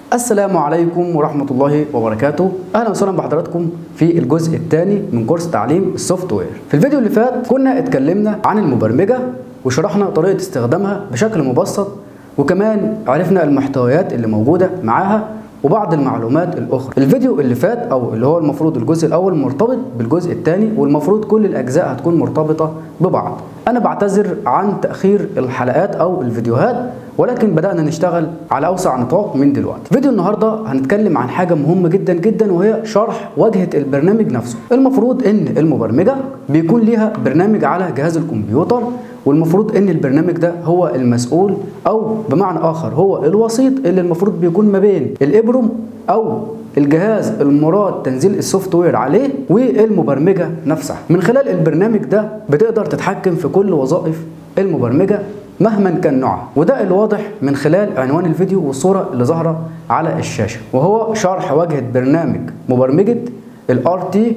السلام عليكم ورحمة الله وبركاته أهلا وسهلا بحضراتكم في الجزء الثاني من كورس تعليم السوفت وير في الفيديو اللي فات كنا اتكلمنا عن المبرمجة وشرحنا طريقة استخدامها بشكل مبسط وكمان عرفنا المحتويات اللي موجودة معاها وبعض المعلومات الأخرى الفيديو اللي فات أو اللي هو المفروض الجزء الأول مرتبط بالجزء الثاني والمفروض كل الأجزاء هتكون مرتبطة ببعض أنا بعتذر عن تأخير الحلقات أو الفيديوهات ولكن بدأنا نشتغل على أوسع نطاق من دلوقتي فيديو النهاردة هنتكلم عن حاجة مهمة جدا جدا وهي شرح واجهة البرنامج نفسه المفروض إن المبرمجة بيكون ليها برنامج على جهاز الكمبيوتر والمفروض ان البرنامج ده هو المسؤول او بمعنى اخر هو الوسيط اللي المفروض بيكون ما بين الابرم او الجهاز المراد تنزيل السوفت وير عليه والمبرمجه نفسها من خلال البرنامج ده بتقدر تتحكم في كل وظائف المبرمجه مهما كان نوعها وده الواضح من خلال عنوان الفيديو والصوره اللي ظاهره على الشاشه وهو شرح واجهه برنامج مبرمجه الار تي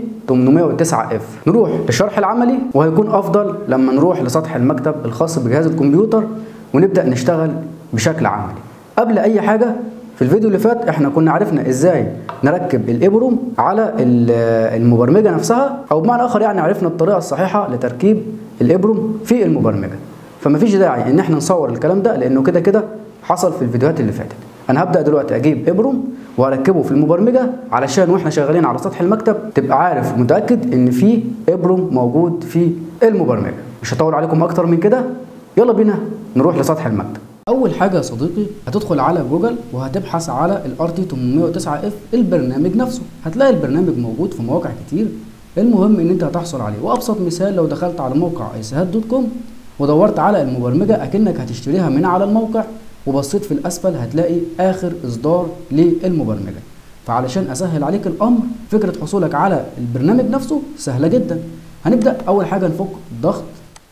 809 اف نروح للشرح العملي وهيكون افضل لما نروح لسطح المكتب الخاص بجهاز الكمبيوتر ونبدا نشتغل بشكل عملي قبل اي حاجه في الفيديو اللي فات احنا كنا عرفنا ازاي نركب الابروم على المبرمجه نفسها او بمعنى اخر يعني عرفنا الطريقه الصحيحه لتركيب الابروم في المبرمجه فمفيش داعي ان احنا نصور الكلام ده لانه كده كده حصل في الفيديوهات اللي فاتت انا هبدا دلوقتي اجيب ابروم وهركبه في المبرمجه علشان واحنا شغالين على سطح المكتب تبقى عارف ومتاكد ان في ابروم موجود في المبرمجه مش هطول عليكم اكتر من كده يلا بينا نروح لسطح المكتب اول حاجه يا صديقي هتدخل على جوجل وهتبحث على الار تي 809 اف البرنامج نفسه هتلاقي البرنامج موجود في مواقع كتير المهم ان انت هتحصل عليه وابسط مثال لو دخلت على موقع ايسهات دوت كوم ودورت على المبرمجه اكنك هتشتريها من على الموقع وبصيت في الاسفل هتلاقي اخر اصدار للمبرمجه فعلشان اسهل عليك الامر فكره حصولك على البرنامج نفسه سهله جدا هنبدا اول حاجه نفك الضغط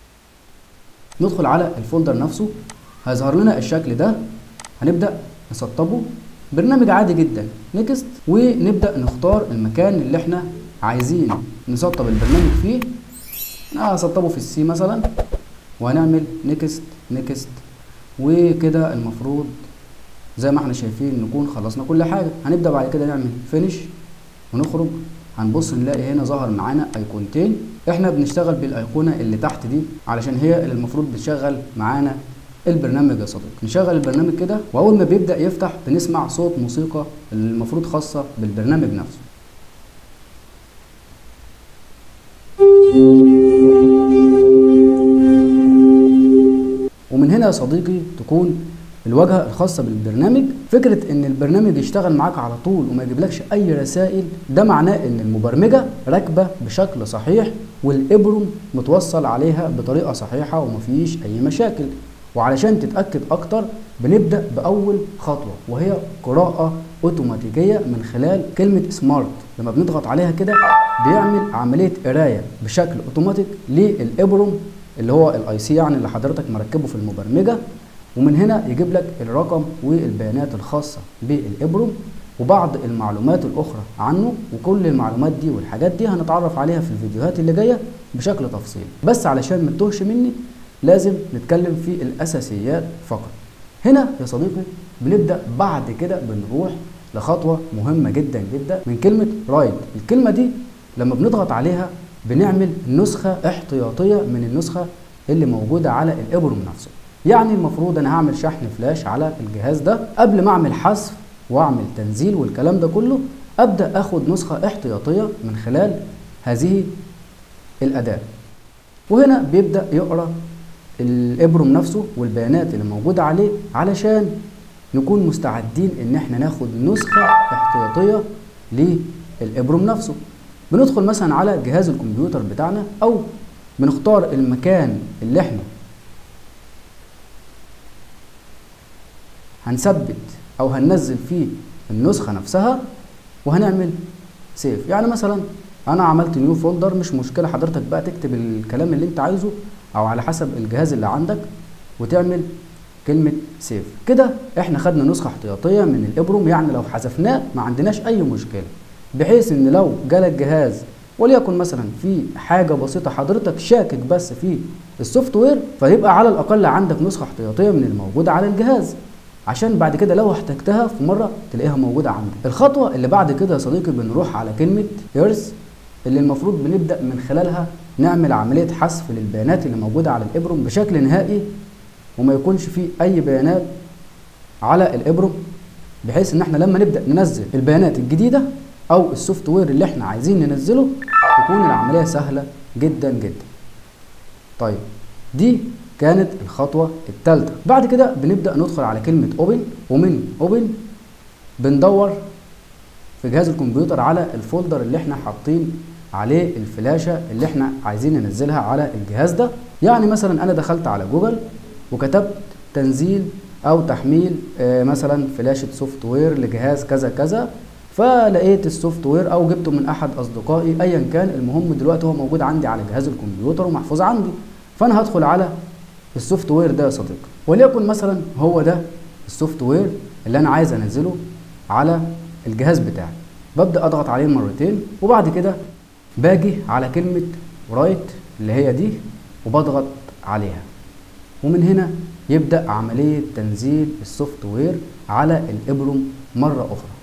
ندخل على الفولدر نفسه هيظهر لنا الشكل ده هنبدا نسطبه برنامج عادي جدا نكست ونبدا نختار المكان اللي احنا عايزين نسطب البرنامج فيه انا هسطبه في السي مثلا وهنعمل نكست نكست وكده المفروض زي ما احنا شايفين نكون خلصنا كل حاجة هنبدأ بعد كده نعمل فينش ونخرج هنبص نلاقي هنا ظهر معانا ايقونتين احنا بنشتغل بالايقونة اللي تحت دي علشان هي اللي المفروض بتشغل معانا البرنامج يا صديقي نشغل البرنامج كده واول ما بيبدأ يفتح بنسمع صوت موسيقى اللي المفروض خاصة بالبرنامج نفسه ومن هنا يا صديقي تكون الواجهه الخاصه بالبرنامج فكره ان البرنامج يشتغل معاك على طول وما يجيبلكش اي رسائل ده معناه ان المبرمجه راكبه بشكل صحيح والابرم متوصل عليها بطريقه صحيحه ومفيش اي مشاكل وعلشان تتاكد اكتر بنبدا باول خطوه وهي قراءه اوتوماتيكيه من خلال كلمه سمارت لما بنضغط عليها كده بيعمل عمليه قرايه بشكل اوتوماتيك للابرم اللي هو الاي سي يعني اللي حضرتك مركبه في المبرمجه ومن هنا يجيب لك الرقم والبيانات الخاصه بالابرم وبعض المعلومات الاخرى عنه وكل المعلومات دي والحاجات دي هنتعرف عليها في الفيديوهات اللي جايه بشكل تفصيلي بس علشان ما تتوهش مني لازم نتكلم في الاساسيات فقط هنا يا صديقي بنبدا بعد كده بنروح لخطوه مهمه جدا جدا من كلمه رايت الكلمه دي لما بنضغط عليها بنعمل نسخة احتياطية من النسخة اللي موجودة على الابرم نفسه يعني المفروض انا هعمل شحن فلاش على الجهاز ده قبل ما اعمل حذف واعمل تنزيل والكلام ده كله ابدا اخد نسخة احتياطية من خلال هذه الاداة وهنا بيبدا يقرا الابرم نفسه والبيانات اللي موجودة عليه علشان نكون مستعدين ان احنا ناخد نسخة احتياطية للابرم نفسه بندخل مثلا على جهاز الكمبيوتر بتاعنا او بنختار المكان اللي احنا هنثبت او هننزل فيه النسخة نفسها وهنعمل سيف يعني مثلا انا عملت نيو فولدر مش مشكلة حضرتك بقى تكتب الكلام اللي انت عايزه او على حسب الجهاز اللي عندك وتعمل كلمة سيف كده احنا خدنا نسخة احتياطية من الابروم يعني لو حذفناه ما عندناش اي مشكلة بحيث ان لو جالك جهاز وليكن مثلا في حاجه بسيطه حضرتك شاكك بس في السوفت وير فيبقى على الاقل عندك نسخه احتياطيه من الموجوده على الجهاز عشان بعد كده لو احتجتها في مره تلاقيها موجوده عندك الخطوه اللي بعد كده يا صديقي بنروح على كلمه ايرث اللي المفروض بنبدا من خلالها نعمل عمليه حذف للبيانات اللي موجوده على الابرم بشكل نهائي وما يكونش فيه اي بيانات على الابرم بحيث ان احنا لما نبدا ننزل البيانات الجديده او السوفت وير اللي احنا عايزين ننزله تكون العمليه سهله جدا جدا طيب دي كانت الخطوه الثالثه بعد كده بنبدا ندخل على كلمه اوبن ومن اوبن بندور في جهاز الكمبيوتر على الفولدر اللي احنا حاطين عليه الفلاشه اللي احنا عايزين ننزلها على الجهاز ده يعني مثلا انا دخلت على جوجل وكتبت تنزيل او تحميل آه مثلا فلاشه سوفت وير لجهاز كذا كذا فلقيت السوفت وير او جبته من احد اصدقائي ايا كان المهم دلوقتي هو موجود عندي على جهاز الكمبيوتر ومحفوظ عندي فانا هدخل على السوفت وير ده يا صديقي وليكن مثلا هو ده السوفت وير اللي انا عايز انزله على الجهاز بتاعي ببدا اضغط عليه مرتين وبعد كده باجي على كلمه رايت اللي هي دي وبضغط عليها ومن هنا يبدا عمليه تنزيل السوفت وير على الابرم مره اخرى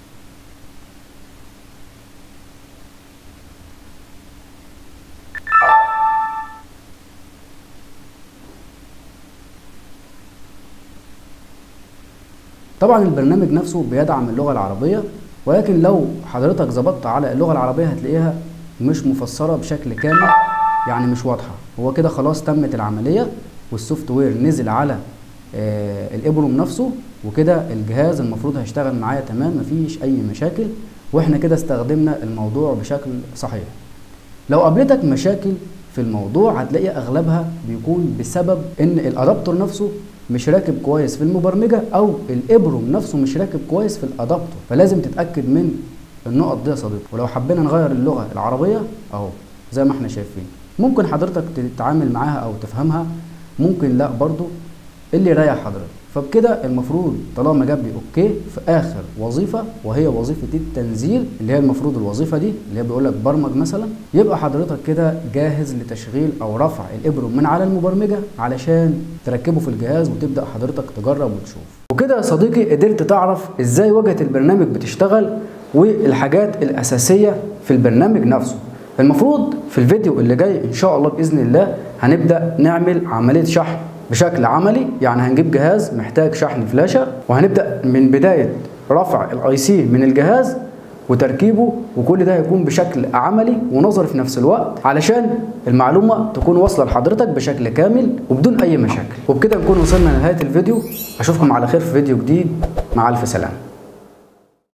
طبعا البرنامج نفسه بيدعم اللغة العربية ولكن لو حضرتك ظبطت على اللغة العربية هتلاقيها مش مفسرة بشكل كامل يعني مش واضحة هو كده خلاص تمت العملية والسوفت وير نزل على آه الابرم نفسه وكده الجهاز المفروض هيشتغل معايا تمام مفيش اي مشاكل واحنا كده استخدمنا الموضوع بشكل صحيح لو قابلتك مشاكل في الموضوع هتلاقي اغلبها بيكون بسبب ان الادابتور نفسه مش راكب كويس في المبرمجه او الابرم نفسه مش راكب كويس في الادابتور فلازم تتاكد من النقط دي يا صديقي ولو حبينا نغير اللغه العربيه اهو زي ما احنا شايفين ممكن حضرتك تتعامل معاها او تفهمها ممكن لا برضو اللي يريح حضرتك فبكده المفروض طالما جاب لي اوكي في اخر وظيفه وهي وظيفه التنزيل اللي هي المفروض الوظيفه دي اللي هي بيقول لك برمج مثلا يبقى حضرتك كده جاهز لتشغيل او رفع الابرم من على المبرمجه علشان تركبه في الجهاز وتبدا حضرتك تجرب وتشوف وكده يا صديقي قدرت تعرف ازاي واجهه البرنامج بتشتغل والحاجات الاساسيه في البرنامج نفسه المفروض في الفيديو اللي جاي ان شاء الله باذن الله هنبدا نعمل عمليه شحن بشكل عملي يعني هنجيب جهاز محتاج شحن فلاشه وهنبدا من بدايه رفع الاي سي من الجهاز وتركيبه وكل ده هيكون بشكل عملي ونظري في نفس الوقت علشان المعلومه تكون واصله لحضرتك بشكل كامل وبدون اي مشاكل وبكده نكون وصلنا لنهايه الفيديو اشوفكم على خير في فيديو جديد مع الف سلامه